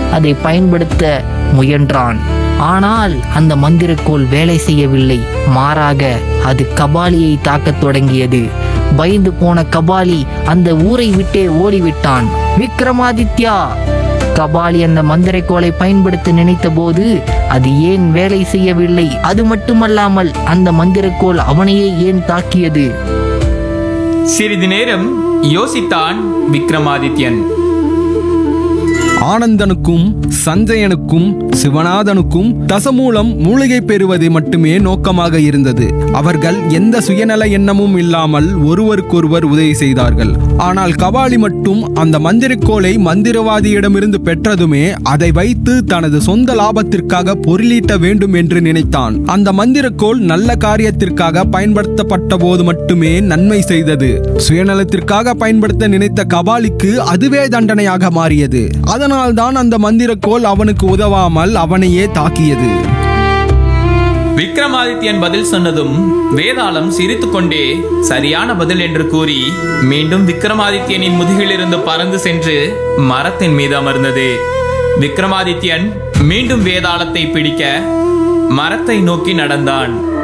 அதை பயன்படுத்த முயன்றான் ஆனால் அந்த மந்திரக்கோல் வேலை செய்யவில்லை மாறாக அது கபாலியை தாக்கத் தொடங்கியது பயந்து போன கபாலி அந்த ஊரை விட்டே ஓடிவிட்டான் விக்ரமாதித்யா கபாலி அந்த மந்திரக்கோலை பயன்படுத்த நினைத்தபோது அது ஏன் வேலை செய்யவில்லை அது மட்டுமல்லாமல் அந்த மந்திரக்கோல் அவனையே ஏன் தாக்கியது சிறிது நேரம் யோசித்தான் விக்ரமாதித்யன் ஆனந்தனுக்கும் சஞ்சயனுக்கும் சிவநாதனுக்கும் தசமூலம் மூலிகை பெறுவது மட்டுமே நோக்கமாக இருந்தது அவர்கள் எந்த சுயநல எண்ணமும் இல்லாமல் ஒருவருக்கொருவர் உதவி செய்தார்கள் ஆனால் கபாலி மட்டும் அந்த மந்திரக்கோலை மந்திரவாதியிடமிருந்து பெற்றதுமே அதை வைத்து தனது சொந்த லாபத்திற்காக பொருளீட்ட வேண்டும் என்று நினைத்தான் அந்த மந்திரக்கோல் நல்ல காரியத்திற்காக பயன்படுத்தப்பட்ட போது மட்டுமே நன்மை செய்தது சுயநலத்திற்காக பயன்படுத்த நினைத்த கபாலிக்கு அதுவே தண்டனையாக மாறியது அதனால்தான் அந்த மந்திரக்கோல் அவனுக்கு உதவாமல் அவனையே தாக்கியது விக்ரமாதித்யன் பதில் சொன்னதும் வேதாளம் சிரித்துக்கொண்டே சரியான பதில் என்று கூறி மீண்டும் விக்ரமாதித்யனின் முதுகிலிருந்து பறந்து சென்று மரத்தின் மீது அமர்ந்தது விக்ரமாதித்யன் மீண்டும் வேதாளத்தை பிடிக்க மரத்தை நோக்கி நடந்தான்